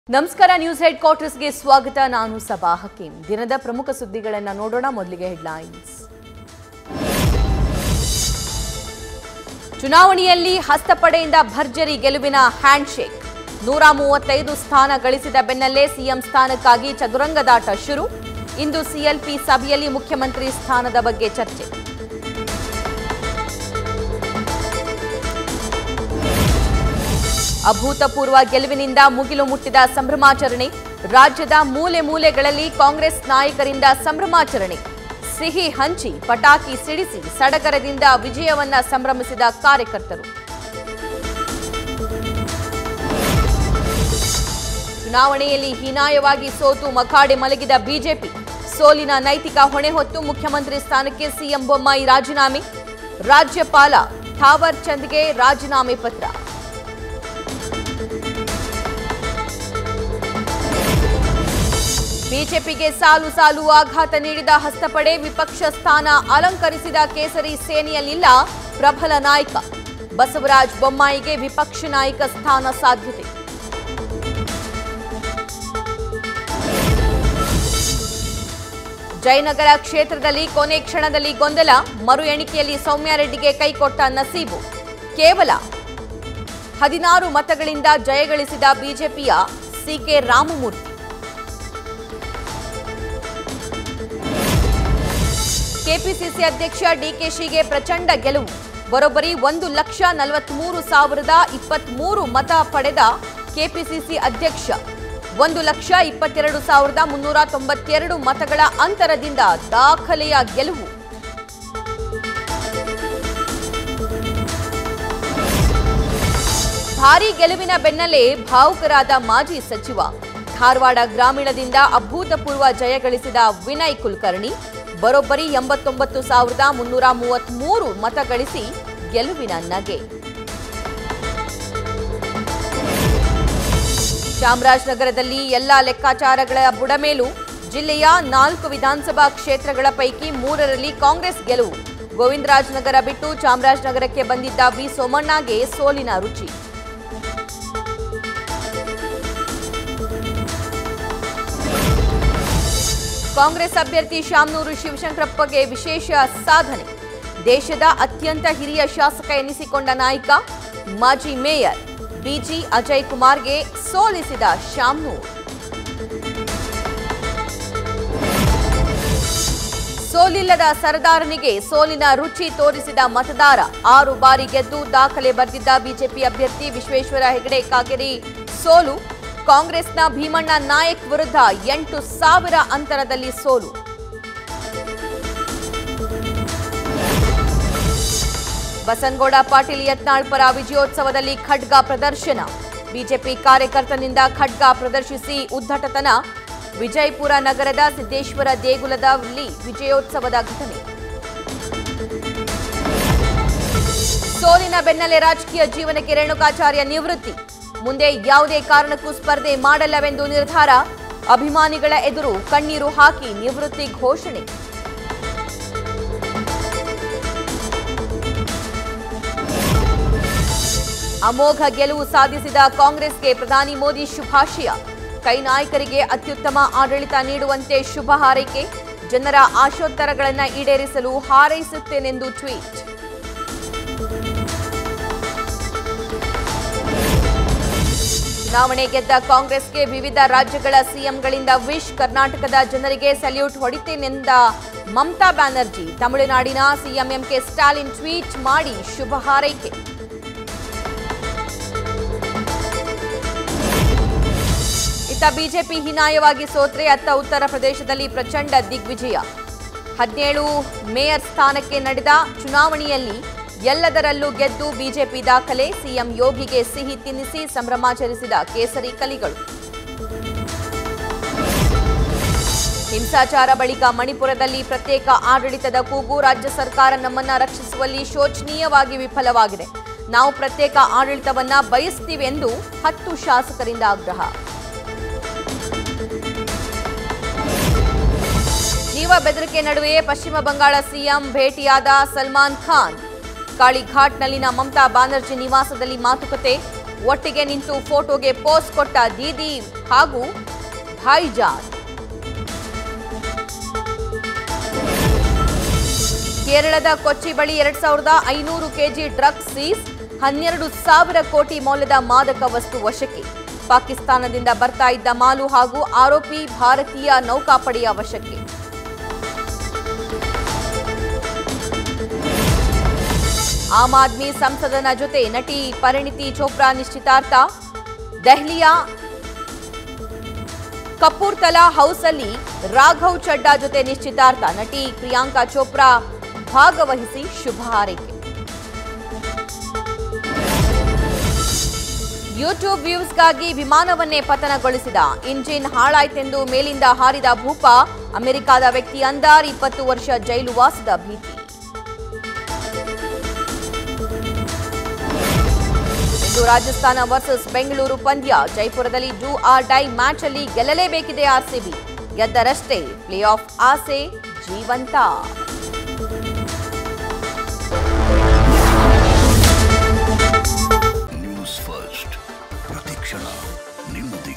ನಮಸ್ಕಾರ news head ಕ್ವಾರ್ಟರ್ಸ್ಗೆ ಸ್ವಾಗತ ನಾನು ಸಬಾ ಹಕೀಂ ದಿನದ ಪ್ರಮುಖ ಸುದ್ದಿಗಳನ್ನು ನೋಡೋಣ ಮೊದಲಿಗೆ ಹೆಡ್ಲೈನ್ಸ್ ಚುನಾವಣೆಯಲ್ಲಿ ಹಸ್ತಪಡೆಯಿಂದ ಭರ್ಜರಿ ಗೆಲುವಿನ ಹ್ಯಾಂಡ್ಶೇಕ್ ನೂರ ಮೂವತ್ತೈದು ಸ್ಥಾನ ಗಳಿಸಿದ ಬೆನ್ನಲ್ಲೇ ಸಿಎಂ ಸ್ಥಾನಕ್ಕಾಗಿ ಚದುರಂಗದಾಟ ಶುರು ಇಂದು ಸಿಎಲ್ಪಿ ಸಭೆಯಲ್ಲಿ ಮುಖ್ಯಮಂತ್ರಿ ಸ್ಥಾನದ ಬಗ್ಗೆ ಚರ್ಚೆ ಅಭೂತಪೂರ್ವ ಗೆಲುವಿನಿಂದ ಮುಗಿಲು ಮುಟ್ಟಿದ ಸಂಭ್ರಮಾಚರಣೆ ರಾಜ್ಯದ ಮೂಲೆ ಮೂಲೆಗಳಲ್ಲಿ ಕಾಂಗ್ರೆಸ್ ನಾಯಕರಿಂದ ಸಂಭ್ರಮಾಚರಣೆ ಸಿಹಿ ಹಂಚಿ ಪಟಾಕಿ ಸಿಡಿಸಿ ಸಡಗರದಿಂದ ವಿಜಯವನ್ನ ಸಂಭ್ರಮಿಸಿದ ಕಾರ್ಯಕರ್ತರು ಚುನಾವಣೆಯಲ್ಲಿ ಹೀನಾಯವಾಗಿ ಸೋತು ಮಖಾಡೆ ಮಲಗಿದ ಬಿಜೆಪಿ ಸೋಲಿನ ನೈತಿಕ ಹೊಣೆ ಹೊತ್ತು ಮುಖ್ಯಮಂತ್ರಿ ಸ್ಥಾನಕ್ಕೆ ಸಿಎಂ ಬೊಮ್ಮಾಯಿ ರಾಜೀನಾಮೆ ರಾಜ್ಯಪಾಲ ಥಾವರ್ ಚಂದ್ಗೆ ರಾಜೀನಾಮೆ ಪತ್ರ ಬಿಜೆಪಿಗೆ ಸಾಲು ಸಾಲು ಆಘಾತ ನೀಡಿದ ಹಸ್ತಪಡೆ ವಿಪಕ್ಷ ಸ್ಥಾನ ಅಲಂಕರಿಸಿದ ಕೇಸರಿ ಸೇನೆಯಲ್ಲಿಲ್ಲ ಪ್ರಬಲ ನಾಯಕ ಬಸವರಾಜ ಬೊಮ್ಮಾಯಿಗೆ ವಿಪಕ್ಷ ನಾಯಕ ಸ್ಥಾನ ಸಾಧ್ಯತೆ ಜಯನಗರ ಕ್ಷೇತ್ರದಲ್ಲಿ ಕೊನೆ ಕ್ಷಣದಲ್ಲಿ ಗೊಂದಲ ಮರು ಎಣಿಕೆಯಲ್ಲಿ ಸೌಮ್ಯ ರೆಡ್ಡಿಗೆ ಕೈಕೊಟ್ಟ ನಸೀಬು ಕೇವಲ ಹದಿನಾರು ಮತಗಳಿಂದ ಜಯಗಳಿಸಿದ ಬಿಜೆಪಿಯ ಸಿಕೆ ರಾಮಮೂರ್ತಿ ಕೆಪಿಸಿಸಿ ಅಧ್ಯಕ್ಷ ಡಿಕೆಶಿಗೆ ಪ್ರಚಂಡ ಗೆಲುವು ಬರೋಬ್ಬರಿ ಒಂದು ಲಕ್ಷ ನಲವತ್ಮೂರು ಸಾವಿರದ ಇಪ್ಪತ್ಮೂರು ಮತ ಪಡೆದ ಕೆಪಿಸಿಸಿ ಅಧ್ಯಕ್ಷ ಒಂದು ಲಕ್ಷ ಇಪ್ಪತ್ತೆರಡು ಸಾವಿರದ ಮುನ್ನೂರ ತೊಂಬತ್ತೆರಡು ಮತಗಳ ಅಂತರದಿಂದ ದಾಖಲೆಯ ಗೆಲುವು ಭಾರೀ ಗೆಲುವಿನ ಬೆನ್ನಲ್ಲೇ ಭಾವುಕರಾದ ಮಾಜಿ ಸಚಿವ ಧಾರವಾಡ ಗ್ರಾಮೀಣದಿಂದ ಅಭೂತಪೂರ್ವ ಜಯ ಗಳಿಸಿದ ವಿನಯ್ ಕುಲಕರ್ಣಿ ಬರೋಬ್ಬರಿ ಎಂಬತ್ತೊಂಬತ್ತು ಸಾವಿರದ ಮುನ್ನೂರ ಮೂವತ್ಮೂರು ಮತ ಗಳಿಸಿ ಗೆಲುವಿನ ನಗೆ ಚಾಮರಾಜನಗರದಲ್ಲಿ ಎಲ್ಲಾ ಲೆಕ್ಕಾಚಾರಗಳ ಬುಡಮೇಲು ಜಿಲ್ಲೆಯ ನಾಲ್ಕು ವಿಧಾನಸಭಾ ಕ್ಷೇತ್ರಗಳ ಪೈಕಿ ಮೂರರಲ್ಲಿ ಕಾಂಗ್ರೆಸ್ ಗೆಲುವು ಗೋವಿಂದರಾಜನಗರ ಬಿಟ್ಟು ಚಾಮರಾಜನಗರಕ್ಕೆ ಬಂದಿದ್ದ ವಿ ಸೋಮಣ್ಣಗೆ ಸೋಲಿನ ರುಚಿ ಕಾಂಗ್ರೆಸ್ ಅಭ್ಯರ್ಥಿ ಶಾಮನೂರು ಶಿವಶಂಕರಪ್ಪಗೆ ವಿಶೇಷ ಸಾಧನೆ ದೇಶದ ಅತ್ಯಂತ ಹಿರಿಯ ಶಾಸಕ ಎನಿಸಿಕೊಂಡ ನಾಯಕ ಮಾಜಿ ಮೇಯರ್ ಬಿಜಿ ಅಜಯ್ ಕುಮಾರ್ಗೆ ಸೋಲಿಸಿದ ಶಾಮನೂರ್ ಸೋಲಿಲ್ಲದ ಸರದಾರನಿಗೆ ಸೋಲಿನ ರುಚಿ ತೋರಿಸಿದ ಮತದಾರ ಆರು ಬಾರಿ ಗೆದ್ದು ದಾಖಲೆ ಬರೆದಿದ್ದ ಬಿಜೆಪಿ ಅಭ್ಯರ್ಥಿ ವಿಶ್ವೇಶ್ವರ ಹೆಗಡೆ ಕಾಗೇರಿ ಸೋಲು ಕಾಂಗ್ರೆಸ್ನ ಭೀಮಣ್ಣ ನಾಯಕ್ ವಿರುದ್ಧ ಎಂಟು ಸಾವಿರ ಅಂತರದಲ್ಲಿ ಸೋಲು ಬಸನಗೌಡ ಪಾಟೀಲ್ ಯತ್ನಾಳ್ ಪರ ವಿಜಯೋತ್ಸವದಲ್ಲಿ ಖಡ್ಗ ಪ್ರದರ್ಶನ ಬಿಜೆಪಿ ಕಾರ್ಯಕರ್ತನಿಂದ ಖಡ್ಗ ಪ್ರದರ್ಶಿಸಿ ಉದ್ದಟತನ ವಿಜಯಪುರ ನಗರದ ಸಿದ್ದೇಶ್ವರ ದೇಗುಲದಲ್ಲಿ ವಿಜಯೋತ್ಸವದ ಘಟನೆ ಸೋಲಿನ ಬೆನ್ನಲ್ಲೇ ರಾಜಕೀಯ ಜೀವನಕ್ಕೆ ರೇಣುಕಾಚಾರ್ಯ ನಿವೃತ್ತಿ ಮುಂದೆ ಯಾವುದೇ ಕಾರಣಕ್ಕೂ ಸ್ಪರ್ಧೆ ಮಾಡಲ್ಲವೆಂದು ನಿರ್ಧಾರ ಅಭಿಮಾನಿಗಳ ಎದುರು ಕಣ್ಣೀರು ಹಾಕಿ ನಿವೃತ್ತಿ ಘೋಷಣೆ ಅಮೋಘ ಗೆಲುವು ಸಾಧಿಸಿದ ಕಾಂಗ್ರೆಸ್ಗೆ ಪ್ರಧಾನಿ ಮೋದಿ ಶುಭಾಶಯ ಕೈ ನಾಯಕರಿಗೆ ಅತ್ಯುತ್ತಮ ಆಡಳಿತ ನೀಡುವಂತೆ ಶುಭ ಹಾರೈಕೆ ಜನರ ಆಶೋತ್ತರಗಳನ್ನು ಈಡೇರಿಸಲು ಹಾರೈಸುತ್ತೇನೆಂದು ಟ್ವೀಟ್ ಚುನಾವಣೆ ಗೆದ್ದ ಕಾಂಗ್ರೆಸ್ಗೆ ವಿವಿಧ ರಾಜ್ಯಗಳ ಸಿಎಂಗಳಿಂದ ವಿಶ್ ಕರ್ನಾಟಕದ ಜನರಿಗೆ ಸಲ್ಯೂಟ್ ಹೊಡಿತೇನೆಂದ ಮಮತಾ ಬ್ಯಾನರ್ಜಿ ತಮಿಳುನಾಡಿನ ಸಿಎಂ ಎಂಕೆ ಸ್ಟಾಲಿನ್ ಟ್ವೀಟ್ ಮಾಡಿ ಶುಭ ಹಾರೈಕೆ ಇತ್ತ ಬಿಜೆಪಿ ಹೀನಾಯವಾಗಿ ಸೋತ್ರೆ ಅತ್ತ ಉತ್ತರ ಪ್ರದೇಶದಲ್ಲಿ ಪ್ರಚಂಡ ದಿಗ್ವಿಜಯ ಹದಿನೇಳು ಮೇಯರ್ ಸ್ಥಾನಕ್ಕೆ ನಡೆದ ಚುನಾವಣೆಯಲ್ಲಿ ಎಲ್ಲದರಲ್ಲೂ ಗೆದ್ದು ಬಿಜೆಪಿ ದಾಖಲೆ ಸಿಎಂ ಯೋಗಿಗೆ ಸಿಹಿ ತಿನ್ನಿಸಿ ಸಂಭ್ರಮಾಚರಿಸಿದ ಕೇಸರಿ ಕಲಿಗಳು ಹಿಂಸಾಚಾರ ಬಳಿಕ ಮಣಿಪುರದಲ್ಲಿ ಪ್ರತ್ಯೇಕ ಆಡಳಿತದ ಕೂಗು ರಾಜ್ಯ ಸರ್ಕಾರ ನಮ್ಮನ್ನ ರಕ್ಷಿಸುವಲ್ಲಿ ಶೋಚನೀಯವಾಗಿ ವಿಫಲವಾಗಿದೆ ನಾವು ಪ್ರತ್ಯೇಕ ಆಡಳಿತವನ್ನ ಬಯಸ್ತೀವಿ ಎಂದು ಹತ್ತು ಶಾಸಕರಿಂದ ಆಗ್ರಹ ಜೀವ ಬೆದರಿಕೆ ನಡುವೆಯೇ ಪಶ್ಚಿಮ ಬಂಗಾಳ ಸಿಎಂ ಭೇಟಿಯಾದ ಸಲ್ಮಾನ್ ಖಾನ್ ಕಾಳಿಘಾಟ್ನಲ್ಲಿನ ಮಮತಾ ಬ್ಯಾನರ್ಜಿ ನಿವಾಸದಲ್ಲಿ ಮಾತುಕತೆ ಒಟ್ಟಿಗೆ ನಿಂತು ಫೋಟೋಗೆ ಪೋಸ್ ಕೊಟ್ಟ ದೀದಿ ಹಾಗೂ ಭಾಯ್ಜಾನ್ ಕೇರಳದ ಕೊಚ್ಚಿ ಬಳಿ ಎರಡ್ ಸಾವಿರದ ಐನೂರು ಕೆಜಿ ಡ್ರಗ್ಸ್ ಸೀಸ್ ಹನ್ನೆರಡು ಸಾವಿರ ಕೋಟಿ ಮೌಲ್ಯದ ಮಾದಕ ವಸ್ತು ವಶಕ್ಕೆ ಪಾಕಿಸ್ತಾನದಿಂದ ಬರ್ತಾ ಇದ್ದ ಮಾಲು ಹಾಗೂ ಆರೋಪಿ ಭಾರತೀಯ ನೌಕಾಪಡೆಯ ವಶಕ್ಕೆ ಆಮ್ ಆದ್ಮಿ ಸಂಸದನ ಜೊತೆ ನಟಿ ಪರಿಣಿತಿ ಚೋಪ್ರಾ ನಿಶ್ಚಿತಾರ್ಥ ದೆಹಲಿಯ ಕಪೂರ್ತಲಾ ಹೌಸಲ್ಲಿ ರಾಘವ್ ಚಡ್ಡಾ ಜೊತೆ ನಿಶ್ಚಿತಾರ್ಥ ನಟಿ ಪ್ರಿಯಾಂಕಾ ಚೋಪ್ರಾ ಭಾಗವಹಿಸಿ ಶುಭ ಹಾರೈಕೆ ಯೂಟ್ಯೂಬ್ ವ್ಯೂಸ್ಗಾಗಿ ವಿಮಾನವನ್ನೇ ಪತನಗೊಳಿಸಿದ ಇಂಜಿನ್ ಹಾಳಾಯ್ತೆಂದು ಮೇಲಿಂದ ಹಾರಿದ ಭೂಪ ಅಮೆರಿಕದ ವ್ಯಕ್ತಿ ಅಂದಾರ್ ಇಪ್ಪತ್ತು ವರ್ಷ ಜೈಲು ವಾಸದ ಭೀತಿ ಇಂದು ರಾಜಸ್ಥಾನ ವರ್ಸಸ್ ಬೆಂಗಳೂರು ಪಂದ್ಯ ಜೈಪುರದಲ್ಲಿ ಡೂ ಆರ್ ಡೈ ಮ್ಯಾಚ್ ಅಲ್ಲಿ ಗೆಲ್ಲಲೇಬೇಕಿದೆ ಆರ್ಸಿಬಿ ಗೆದ್ದರಷ್ಟೇ ಪ್ಲೇ ಆಫ್ ಆಸೆ ಜೀವಂತ ನ್ಯೂಸ್ ಫಸ್ಟ್ ಪ್ರತಿಕ್ಷಣ ನಿಮ್ಮದೇ